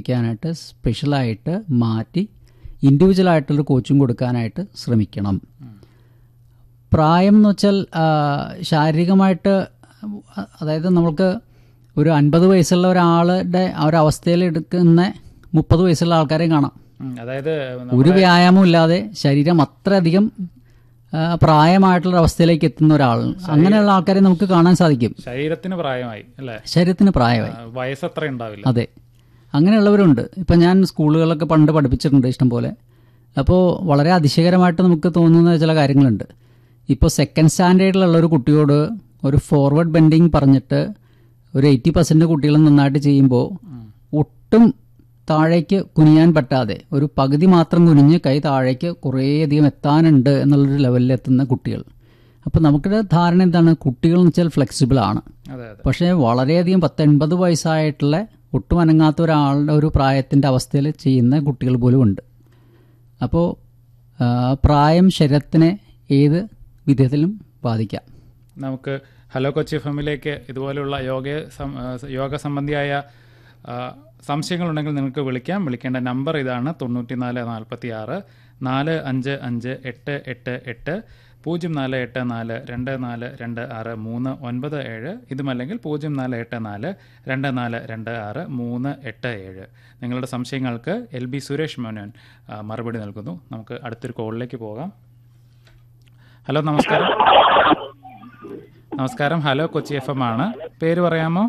പഠിക്കാനായിട്ട് സ്പെഷ്യലായിട്ട് മാറ്റി ഇൻഡിവിജ്വലായിട്ടുള്ള കോച്ചിങ് കൊടുക്കാനായിട്ട് ശ്രമിക്കണം പ്രായം എന്ന് വെച്ചാൽ ആ, ശാരീരികമായിട്ട് അതായത് നമ്മൾക്ക് ഒരു അൻപത് വയസ്സുള്ള ഒരാളുടെ ആ ഒരു അവസ്ഥയിൽ എടുക്കുന്ന മുപ്പത് വയസ്സുള്ള ആൾക്കാരെ കാണാം ഉം, അതായത് ഒരു വ്യായാമം ഇല്ലാതെ ശരീരം അത്രയധികം ആ, പ്രായമായിട്ടുള്ള അവസ്ഥയിലേക്ക് എത്തുന്ന ഒരാൾ അങ്ങനെയുള്ള ആൾക്കാരെ നമുക്ക് കാണാൻ സാധിക്കും ശരീരത്തിന് പ്രായമായി അല്ലേ ശരീരത്തിന് പ്രായമായി ആ, വയസ്സത്ര ഉണ്ടാവില്ല അതെ അങ്ങനെയുള്ളവരുണ്ട് ഇപ്പം ഞാൻ സ്കൂളുകളിലൊക്കെ പണ്ട് പഠിപ്പിച്ചിട്ടുണ്ട് ഇഷ്ടം പോലെ അപ്പോൾ വളരെ അതിശയകരമായിട്ട് നമുക്ക് തോന്നുന്ന ചില കാര്യങ്ങളുണ്ട് ഇപ്പോൾ സെക്കൻഡ് സ്റ്റാൻഡേർഡിലുള്ള ഒരു കുട്ടിയോട് ഒരു ഫോർവേഡ് ബെൻഡിങ് പറഞ്ഞിട്ട് ഒരു എയ്റ്റി പെർസെൻറ്റ് കുട്ടികൾ നന്നായിട്ട് ചെയ്യുമ്പോൾ ഒട്ടും താഴേക്ക് കുനിയാൻ പറ്റാതെ ഒരു പകുതി മാത്രം കുനിഞ്ഞ് കൈ താഴേക്ക് കുറേയധികം എത്താനുണ്ട് എന്നുള്ളൊരു ലെവലിൽ എത്തുന്ന കുട്ടികൾ അപ്പോൾ നമുക്കിടെ ധാരണ എന്താണ് കുട്ടികൾ എന്ന് വെച്ചാൽ ഫ്ലെക്സിബിൾ ആണ് അതെ അതെ പക്ഷേ വളരെയധികം പത്ത് എൺപത് വയസ്സായിട്ടുള്ള ഒട്ടും അനങ്ങാത്ത ഒരാളുടെ ഒരു പ്രായത്തിൻ്റെ അവസ്ഥയിൽ ചെയ്യുന്ന കുട്ടികൾ പോലും ഉണ്ട് അപ്പോൾ ആ, പ്രായം ശരീരത്തിനെ ഏത് വിധത്തിലും ബാധിക്കാം നമുക്ക് ഹലോ കൊച്ചി എഫിലേക്ക് ഇതുപോലുള്ള യോഗ സം- ആ, യോഗ സംബന്ധിയായ ആ, സംശയങ്ങളുണ്ടെങ്കിൽ നിങ്ങൾക്ക് വിളിക്കാം വിളിക്കേണ്ട നമ്പർ ഇതാണ് തൊണ്ണൂറ്റിനാല് നാൽപ്പത്തി ആറ് നാല് അഞ്ച് അഞ്ച് എട്ട് എട്ട് എട്ട് പൂജ്യം നാല് എട്ട് നാല് രണ്ട് നാല് രണ്ട് ആറ് മൂന്ന് ഒൻപത് ഏഴ് ഇതുമല്ലെങ്കിൽ പൂജ്യം നാല് എട്ട് നാല് രണ്ട് നാല് രണ്ട് ആറ് മൂന്ന് എട്ട് ഏഴ് നിങ്ങളുടെ സംശയങ്ങൾക്ക് എൽ ബി സുരേഷ് മേനോൻ ആ, മറുപടി നൽകുന്നു നമുക്ക് അടുത്തൊരു കോളിലേക്ക് പോകാം ഹലോ നമസ്കാരം നമസ്കാരം ഹലോ കൊച്ചി എഫ് എം ആണ് പേര് പറയാമോ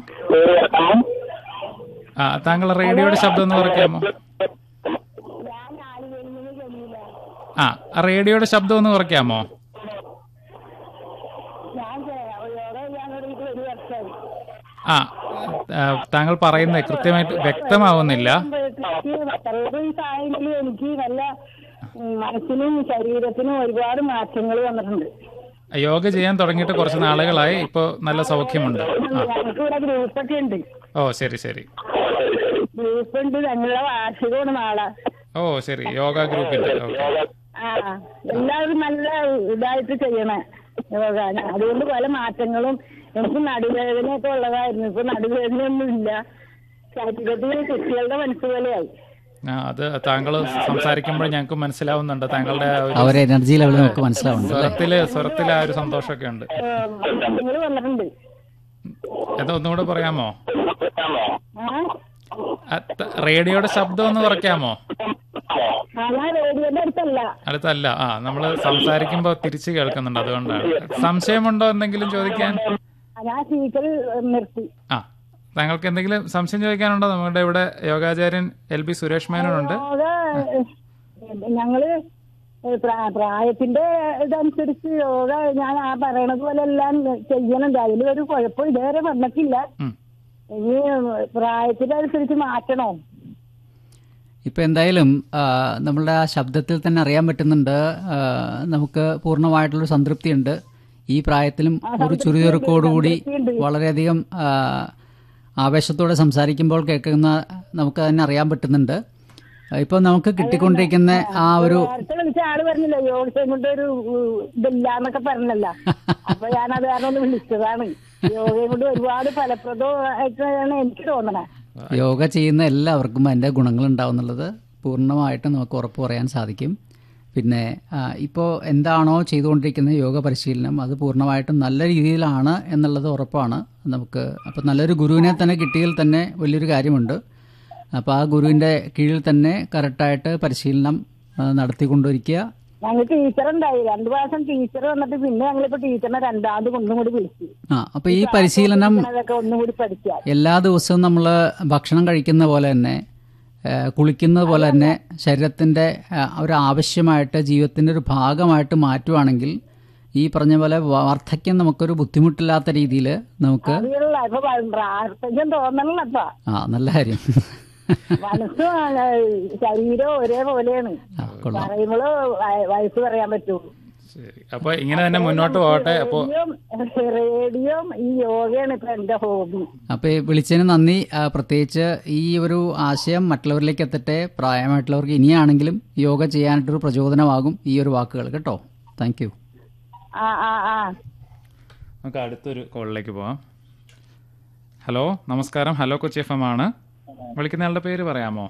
ആ താങ്കൾ റേഡിയോയുടെ ശബ്ദം ഒന്ന് കുറയ്ക്കാമോ ആ ആ റേഡിയോയുടെ ശബ്ദം ഒന്ന് കുറയ്ക്കാമോ ആ ആ, താങ്കൾ പറയുന്നത് കൃത്യമായിട്ട് വ്യക്തമാവുന്നില്ല വയസ്സായെങ്കിലും എനിക്ക് നല്ല ഉം, മനസ്സിനും ശരീരത്തിനും ഒരുപാട് മാറ്റങ്ങൾ വന്നിട്ടുണ്ട് യോഗ ചെയ്യാൻ തുടങ്ങിയിട്ട് കുറച്ച് നാളുകളായി ഇപ്പോൾ നല്ല സൗഖ്യമുണ്ട് ആ ഞങ്ങൾക്ക് ഇവിടെ ഗ്രൂപ്പൊക്കെ ഉണ്ട് ഓ ശരി ശരി ഗ്രൂപ്പ് ഉണ്ട് ഞങ്ങളുടെ വാർഷികമാണ് നാളെ ഓ ശരി യോഗ ഗ്രൂപ്പിന്റെ ഓക്കെ ആ എല്ലാവരും നല്ല ഇതായിട്ട് ചെയ്യണേ യോഗ അതുകൊണ്ട് പല മാറ്റങ്ങളും എനിക്ക് നടുവേദനയൊക്കെ ഉള്ളതായിരുന്നു ഇപ്പൊ നടുവേദനയൊന്നും ഇല്ല ശരീരത്തിൽ കുട്ടികളുടെ മനസ്സ് പോലെയായി ആ അത് താങ്കൾ സംസാരിക്കുമ്പോൾ ഞങ്ങൾക്ക് മനസ്സിലാവുന്നുണ്ട് താങ്കളുടെ ആ ഒരു ആ ഒരു എനർജി ലെവൽ നമുക്ക് മനസ്സിലാവുന്നുണ്ട് സ്വരത്തില് സ്വരത്തില് ആ ഒരു സന്തോഷമൊക്കെ ഉണ്ട് നിങ്ങൾ വന്നിട്ടുണ്ട് എന്താ ഒന്നുകൂടെ പറയാമോ ആ ആ, ത- റേഡിയോയുടെ ശബ്ദം ഒന്ന് കുറയ്ക്കാമോ ആ, ഞാൻ റേഡിയോന്റെ അടുത്തല്ല അടുത്തല്ല ആ നമ്മൾ സംസാരിക്കുമ്പോൾ തിരിച്ച് കേൾക്കുന്നുണ്ട് അതുകൊണ്ടാണ് സംശയമുണ്ടോ എന്തെങ്കിലും ചോദിക്കാൻ ആ, ഞാൻ സ്പീക്കർ നിർത്തി ആ താങ്കൾക്ക് എന്തെങ്കിലും സംശയം ചോദിക്കാനുണ്ടോ നമ്മുടെ ഇവിടെ യോഗാചാര്യൻ എൽ ബി സുരേഷ് മേനോനുണ്ട് യോഗ ഞങ്ങള് പ്രാ- പ്രായത്തിന്റെ ഇതനുസരിച്ച് യോഗ ഞാൻ ആ പറയണത് പോലെ എല്ലാം ചെയ്യണുണ്ട് അതിൽ ഒരു കുഴപ്പം ഇതുവരെ വന്നിട്ടില്ല ഉം. ഇനി പ്രായത്തിനനുസരിച്ച് മാറ്റണോ ഇപ്പം എന്തായാലും ആ, നമ്മളുടെ ആ ശബ്ദത്തിൽ തന്നെ അറിയാൻ പറ്റുന്നുണ്ട് ആ, നമുക്ക് പൂർണ്ണമായിട്ടുള്ളൊരു സംതൃപ്തിയുണ്ട് ഈ പ്രായത്തിലും ഒരു ചുറുചുറുക്കോടുകൂടി വളരെയധികം ആ, ആവേശത്തോടെ സംസാരിക്കുമ്പോൾ കേൾക്കുന്ന നമുക്ക് തന്നെ അറിയാൻ പറ്റുന്നുണ്ട് ഇപ്പോൾ നമുക്ക് കിട്ടിക്കൊണ്ടിരിക്കുന്ന ആ ഒരു നേരത്തെ വിളിച്ച ആള് പറഞ്ഞില്ല യോഗ കൊണ്ട് ഒരു ഇതില്ലാന്നൊക്കെ പറഞ്ഞല്ല അപ്പൊ ഞാൻ അത് കാരണം ഒന്ന് വിളിച്ചതാണ് യോഗയും കൊണ്ട് ഒരുപാട് ഫലപ്രദമായിട്ടാണ് എനിക്ക് തോന്നണേ യോഗ ചെയ്യുന്ന എല്ലാവർക്കും അതിൻ്റെ ഗുണങ്ങളുണ്ടാവുന്നുള്ളത് പൂർണ്ണമായിട്ടും നമുക്ക് ഉറപ്പ് പറയാൻ സാധിക്കും പിന്നെ ഇപ്പോൾ എന്താണോ ചെയ്തുകൊണ്ടിരിക്കുന്ന യോഗ പരിശീലനം അത് പൂർണ്ണമായിട്ടും നല്ല രീതിയിലാണ് എന്നുള്ളത് ഉറപ്പാണ് നമുക്ക് അപ്പോൾ നല്ലൊരു ഗുരുവിനെ തന്നെ കിട്ടിയതിൽ തന്നെ വലിയൊരു കാര്യമുണ്ട് അപ്പോൾ ആ ഗുരുവിൻ്റെ കീഴിൽ തന്നെ കറക്റ്റായിട്ട് പരിശീലനം ആ, നടത്തിക്കൊണ്ടിരിക്കുക ഞങ്ങൾ ടീച്ചർ ഉണ്ടായി രണ്ടു പ്രാവശ്യം ടീച്ചർ വന്നിട്ട് പിന്നെ ഞങ്ങളിപ്പോ ടീച്ചറിനെ രണ്ടാമത് ഒന്നും കൂടി വിളിച്ചു ആ അപ്പോൾ ഈ പരിശീലനം അതൊക്കെ ഒന്നും കൂടി പഠിക്കാം എല്ലാ ദിവസവും നമ്മൾ ഭക്ഷണം കഴിക്കുന്ന പോലെ തന്നെ ആ, കുളിക്കുന്നത് പോലെ തന്നെ ശരീരത്തിൻ്റെ ആ, ഒരു ആവശ്യമായിട്ട് ജീവിതത്തിൻ്റെ ഒരു ഭാഗമായിട്ട് മാറ്റുവാണെങ്കിൽ ഈ പറഞ്ഞ പോലെ വാർദ്ധക്യം നമുക്കൊരു ബുദ്ധിമുട്ടില്ലാത്ത രീതിയിൽ നമുക്ക് അറിയില്ല ഇപ്പൊ പ്രാർത്ഥിക്കാൻ തോന്നണല്ലപ്പാ ആ നല്ല കാര്യം മനസ്സും ആ, ശരീരവും ഒരേപോലെയാണ് ആ കൊള്ളാം പറയുമ്പോള് വയ- വയസ്സ് പറയാൻ പറ്റുള്ളൂ ശരി അപ്പൊ ഇങ്ങനെ തന്നെ മുന്നോട്ട് പോകട്ടെ അപ്പോ റേഡിയോ റേഡിയോ ഈ യോഗയാണ് ഇപ്പൊ എന്റെ ഹോബി അപ്പോൾ വിളിച്ചതിന് നന്ദി ആ, പ്രത്യേകിച്ച് ഈ ഒരു ആശയം മറ്റുള്ളവരിലേക്ക് എത്തട്ടെ പ്രായമായിട്ടുള്ളവർക്ക് ഇനിയാണെങ്കിലും യോഗ ചെയ്യാനായിട്ടൊരു പ്രചോദനമാകും ഈ ഒരു വാക്കുകൾ കേട്ടോ താങ്ക് യു ആ ആ ആ നമുക്ക് അടുത്തൊരു കോളിലേക്ക് പോവാം ഹലോ നമസ്കാരം ഹലോ കൊച്ചി എഫ് എം ആണ് വിളിക്കുന്നയാളുടെ പേര് പറയാമോ